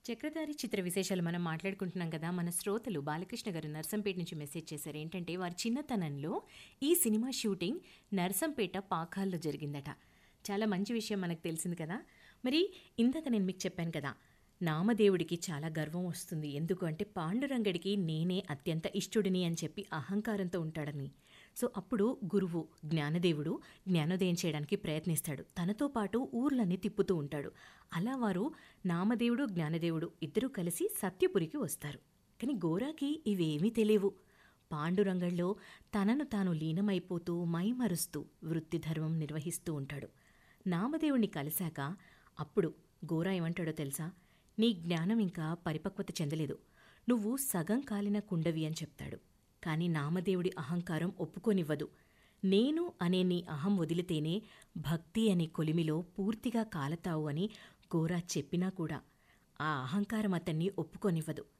చక్రధారి చిత్ర విశేషాలు మనం మాట్లాడుకుంటున్నాం కదా మన శ్రోతలు బాలకృష్ణ గారు నర్సంపేట నుంచి మెసేజ్ చేశారు ఏంటంటే వారి చిన్నతనంలో ఈ సినిమా షూటింగ్ నర్సంపేట పాకాల్లో జరిగిందట చాలా మంచి విషయం మనకు తెలిసింది కదా మరి ఇందాక నేను మీకు చెప్పాను కదా నామదేవుడికి చాలా గర్వం వస్తుంది ఎందుకు అంటే పాండురంగడికి నేనే అత్యంత ఇష్టుడిని అని చెప్పి అహంకారంతో ఉంటాడని సో అప్పుడు గురువు జ్ఞానదేవుడు జ్ఞానోదయం చేయడానికి ప్రయత్నిస్తాడు తనతో పాటు ఊర్లన్నీ తిప్పుతూ ఉంటాడు అలా వారు నామదేవుడు జ్ఞానదేవుడు ఇద్దరూ కలిసి సత్యపురికి వస్తారు కానీ గోరాకి ఇవేమీ తెలియవు పాండురంగంలో తనను తాను లీనమైపోతూ మైమరుస్తూ వృత్తి ధర్మం నిర్వహిస్తూ ఉంటాడు నామదేవుణ్ణి కలిశాక అప్పుడు గోరా ఏమంటాడో తెలుసా నీ జ్ఞానం ఇంకా పరిపక్వత చెందలేదు నువ్వు సగం కాలిన కుండవి అని చెప్తాడు కానీ నామదేవుడి అహంకారం ఒప్పుకోనివ్వదు నేను అనే నీ అహం వదిలితేనే భక్తి అనే కొలిమిలో పూర్తిగా కాలతావు అని గోరా చెప్పినా కూడా ఆ అహంకారం అతన్ని ఒప్పుకోనివ్వదు